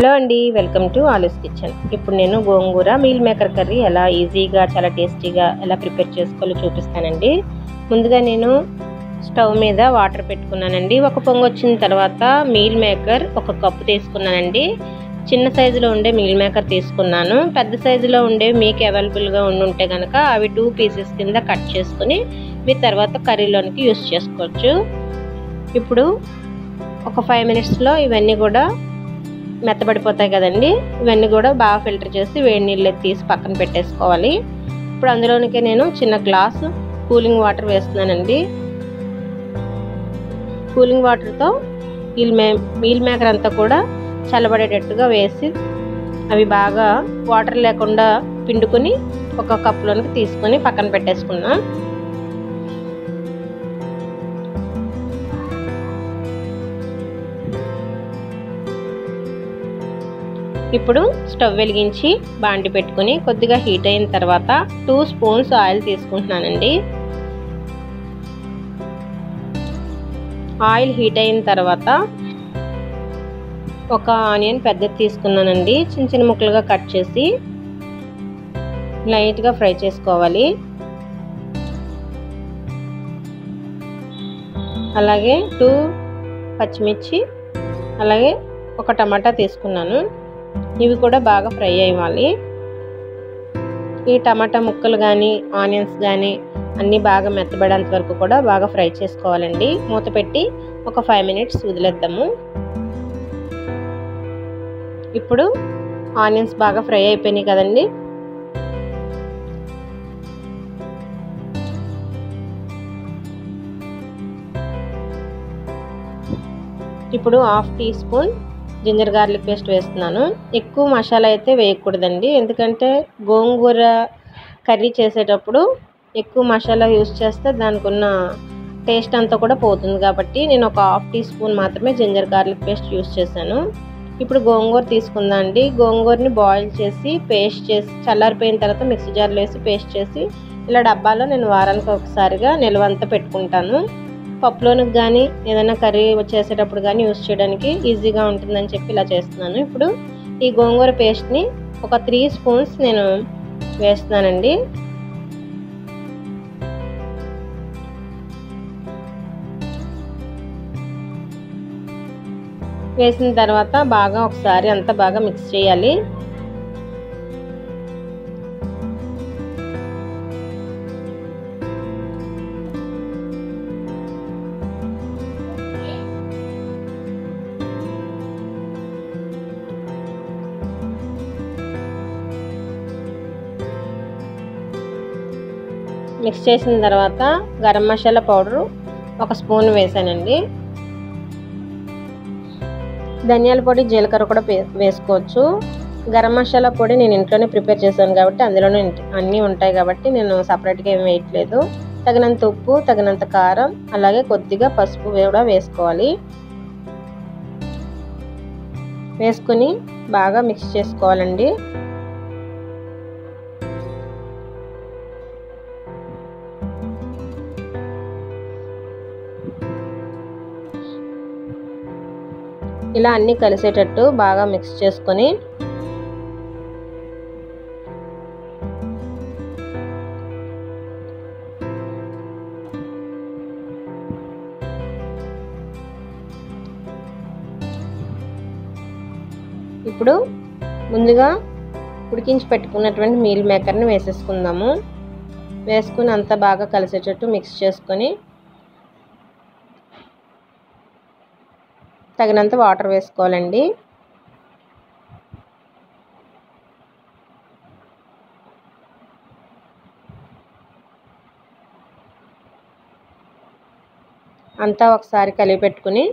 hello అండి welcome to ఆలూస్ kitchen ఇప్పుడు నేను గోంగూర మీల్ మేకర్ కర్రీ ఎలా ఈజీగా చాలా టేస్టీగా ఎలా ప్రిపేర్ చేసుకోవాలో చూపిస్తానండి ముందుగా నేను స్టవ్ మీద వాటర్ పెట్టుకున్నానండి ఒక పొంగు వచ్చిన తర్వాత మీల్ మేకర్ ఒక కప్పు తీసుకున్నానండి చిన్న సైజులో ఉండే మీల్ మేకర్ తీసుకున్నాను పెద్ద సైజులో ఉండే మీకు అవైలబుల్గా ఉండుంటే కనుక అవి టూ పీసెస్ కింద కట్ చేసుకుని మీ తర్వాత కర్రీలోనికి యూస్ చేసుకోవచ్చు ఇప్పుడు ఒక ఫైవ్ మినిట్స్లో ఇవన్నీ కూడా మెత్తబడిపోతాయి కదండి ఇవన్నీ కూడా బాగా ఫిల్టర్ చేసి వేడి నీళ్ళు తీసి పక్కన పెట్టేసుకోవాలి ఇప్పుడు అందులోనికి నేను చిన్న గ్లాసు కూలింగ్ వాటర్ వేస్తున్నానండి కూలింగ్ వాటర్తో మీల్ మే మీల్ మేకర్ అంతా కూడా చల్లబడేటట్టుగా వేసి అవి బాగా వాటర్ లేకుండా పిండుకొని ఒక కప్లోనికి తీసుకొని పక్కన పెట్టేసుకున్నాం ఇప్పుడు స్టవ్ వెలిగించి బాండి పెట్టుకుని కొద్దిగా హీట్ అయిన తర్వాత టూ స్పూన్స్ ఆయిల్ తీసుకుంటున్నానండి ఆయిల్ హీట్ అయిన తర్వాత ఒక ఆనియన్ పెద్దది తీసుకున్నానండి చిన్న చిన్న ముక్కలుగా కట్ చేసి లైట్గా ఫ్రై చేసుకోవాలి అలాగే టూ పచ్చిమిర్చి అలాగే ఒక టమాటా తీసుకున్నాను ఇవి కూడా బాగా ఫ్రై అవ్వాలి ఈ టమాటా ముక్కలు కానీ ఆనియన్స్ కానీ అన్నీ బాగా మెత్తబడేంత వరకు కూడా బాగా ఫ్రై చేసుకోవాలండి మూత పెట్టి ఒక ఫైవ్ మినిట్స్ వదిలేద్దాము ఇప్పుడు ఆనియన్స్ బాగా ఫ్రై అయిపోయినాయి కదండి ఇప్పుడు half teaspoon ginger garlic paste వేస్తున్నాను ఎక్కువ మసాలా అయితే వేయకూడదండి ఎందుకంటే గోంగూర కర్రీ చేసేటప్పుడు ఎక్కువ మసాలా యూస్ చేస్తే దానికి ఉన్న టేస్ట్ అంతా కూడా పోతుంది కాబట్టి నేను ఒక హాఫ్ టీ స్పూన్ మాత్రమే జింజర్ గార్లిక్ పేస్ట్ యూస్ చేశాను ఇప్పుడు గోంగూర తీసుకుందా అండి గోంగూరని బాయిల్ చేసి పేస్ట్ చేసి చల్లారిపోయిన తర్వాత మిక్సీ జార్లో వేసి పేస్ట్ చేసి ఇలా డబ్బాలో నేను వారానికి ఒకసారిగా నిల్వంతా పెట్టుకుంటాను పప్పులోనికి కానీ ఏదైనా కర్రీ చేసేటప్పుడు కానీ యూస్ చేయడానికి ఈజీగా ఉంటుందని చెప్పి ఇలా చేస్తున్నాను ఇప్పుడు ఈ గోంగూర పేస్ట్ని ఒక త్రీ స్పూన్స్ నేను వేస్తున్నానండి వేసిన తర్వాత బాగా ఒకసారి అంతా బాగా మిక్స్ చేయాలి మిక్స్ చేసిన తర్వాత గరం మసాలా పౌడరు ఒక స్పూన్ వేసానండి ధనియాల పొడి జీలకర్ర కూడా వేసుకోవచ్చు గరం మసాలా పొడి నేను ఇంట్లోనే ప్రిపేర్ చేశాను కాబట్టి అందులోనే అన్నీ ఉంటాయి కాబట్టి నేను సపరేట్గా ఏమి వేయట్లేదు తగినంత ఉప్పు తగినంత కారం అలాగే కొద్దిగా పసుపు కూడా వేసుకోవాలి వేసుకుని బాగా మిక్స్ చేసుకోవాలండి ఇలా అన్నీ కలిసేటట్టు బాగా మిక్స్ చేసుకొని ఇప్పుడు ముందుగా ఉడికించి పెట్టుకున్నటువంటి మీల్ మేకర్ని వేసేసుకుందాము వేసుకుని అంతా బాగా కలిసేటట్టు మిక్స్ చేసుకొని తగినంత వాటర్ వేసుకోవాలండి అంతా ఒకసారి కలిపి పెట్టుకుని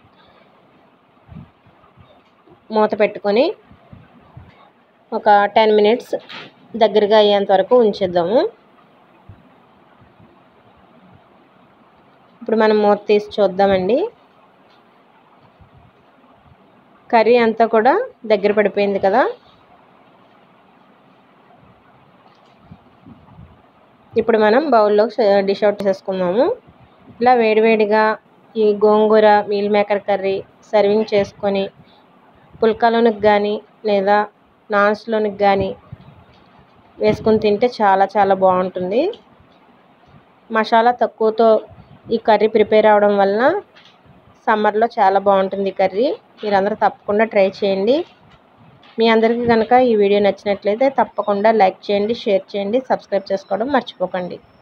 మూత పెట్టుకొని ఒక టెన్ మినిట్స్ దగ్గరగా అయ్యేంత వరకు ఉంచేద్దాము ఇప్పుడు మనం మూత తీసి చూద్దామండి కర్రీ అంతా కూడా దగ్గర పడిపోయింది కదా ఇప్పుడు మనం బౌల్లో డిష్ అవుట్ చేసుకుందాము ఇలా వేడివేడిగా ఈ gongura meal maker curry serving చేసుకొని పుల్కాలోనికి కానీ లేదా నాన్స్లోనికి కానీ వేసుకొని తింటే చాలా చాలా బాగుంటుంది మసాలా తక్కువతో ఈ కర్రీ ప్రిపేర్ అవడం వలన సమ్మర్లో చాలా బాగుంటుంది ఈ కర్రీ మీరందరూ తప్పకుండా ట్రై చేయండి మీ అందరికీ కనుక ఈ వీడియో నచ్చినట్లయితే తప్పకుండా లైక్ చేయండి షేర్ చేయండి సబ్స్క్రైబ్ చేసుకోవడం మర్చిపోకండి